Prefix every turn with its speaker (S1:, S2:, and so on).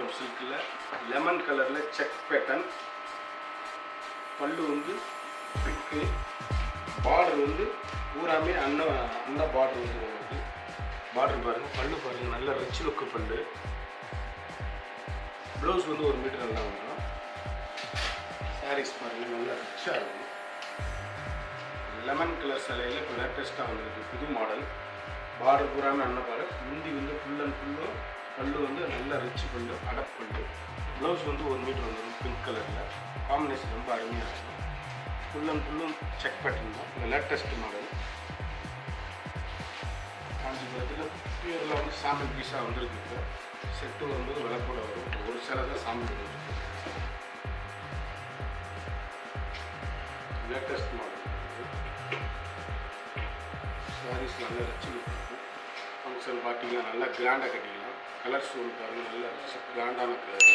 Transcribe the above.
S1: காஞ்சிபுரம் சில்கில் லெமன் கலரில் check pattern பல்லு வந்து பிங்க்கு பார்டர் வந்து பூராமே அன்ன அன்ன பார்டர் வந்து உங்களுக்கு பார்டர் பாருங்கள் பல்லு பாருங்கள் நல்ல ரிச் லுக்கு பல்லு ப்ளவுஸ் வந்து ஒரு மீட்டர் நல்லா வந்துடும் சாரீஸ் பாருங்கள் நல்லா ரிச்சாக இருக்கும் லெமன் கலர் சிலையில் இப்போ லேட்டஸ்ட்டாக வந்திருக்கு புது மாடல் பார்டர் பூராமே அன்ன பார்டர் முந்தி வந்து ஃபுல் அண்ட் ஃபுல்லும் பல்லு வந்து நல்ல ரிச் பல்லு அடப் பல்லு ப்ளவுஸ் வந்து ஒரு மீட்டர் வந்துடும் பிங்க் கலரில் காம்பினேஷன் ரொம்ப அருமையாக இருக்கும் ஃபுல் அண்ட் ஃபுல்லும் செக் பேட்டர்ன் தான் இந்த லேட்டஸ்ட் மாடல் காஞ்சிபுரத்தில் பியூரில் வந்து சாம்பிள் பீஸாக வந்திருக்கு இப்போ செட்டு வரும்போது விலை கூட வரும் ஒரு சேலை தான் சாம்பிள் வந்துருக்கு லேட்டஸ்ட் மாடல் சாரீஸ் நல்லா ரிச்சு இருக்கும் ஃபங்க்ஷன் பார்ட்டிங்கன்னா நல்லா கிராண்டாக கட்டிக்கலாம் கலர்ஸ் வந்து பாருங்கள் நல்ல கிராண்டான கலர்